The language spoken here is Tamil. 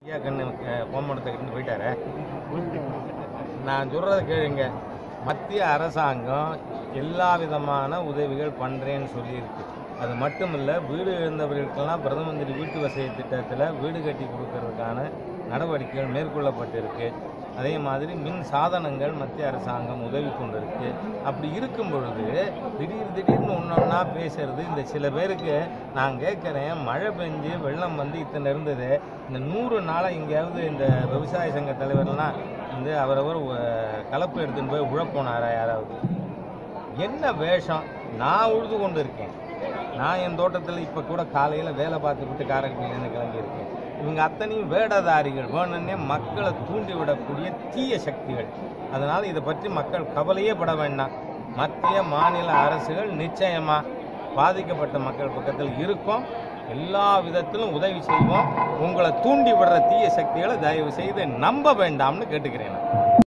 ஐயா கண்ணு கோமணத்தை கட்டிட்டு போயிட்டாரு நான் சொல்கிறத கேளுங்க மத்திய அரசாங்கம் எல்லா விதமான உதவிகள் பண்ணுறேன்னு சொல்லியிருக்கு அது மட்டும் இல்லை வீடு இழந்தவர்களுக்கெல்லாம் பிரதம மந்திரி வீட்டு வசதி திட்டத்தில் வீடு கட்டி கொடுக்கறதுக்கான நடவடிக்கைகள் மேற்கொள்ளப்பட்டிருக்கு அதே மாதிரி மின் சாதனங்கள் மத்திய அரசாங்கம் உதவி கொண்டிருக்கு அப்படி இருக்கும் பொழுது திடீர் திடீர்னு ஒன்று ஒன்றா பேசுறது இந்த சில பேருக்கு நான் கேட்குறேன் மழை பெஞ்சு வெள்ளம் வந்து இத்தனை இருந்தது இந்த நூறு நாளாக எங்கேயாவது இந்த விவசாய சங்க தலைவர்லாம் வந்து அவரவர் அஹ், கலப்பு எடுத்துன்னு போய் உழப்போனாரா யாராவது என்ன வேஷம் நான் உழுது கொண்டு இருக்கேன் நான் என் தோட்டத்தில் இப்போ கூட காலையில் வேலை பார்த்துக்கிட்டு காரைக்குடியிலேருந்து கிளம்பியிருக்கேன் இவங்க அத்தனையும் வேடதாரிகள் வேணும்னே மக்களை தூண்டி விடக்கூடிய தீய சக்திகள் அதனால் இதை பற்றி மக்கள் கவலையே பட வேண்டாம் மத்திய மாநில அரசுகள் நிச்சயமாக பாதிக்கப்பட்ட மக்கள் பக்கத்தில் இருக்கும் எல்லா விதத்திலும் உதவி செய்வோம் உங்களை தூண்டி விடுற தீய சக்திகளை தயவு செய்து நம்ப வேண்டாம்னு கேட்டுக்கிறேன் நான்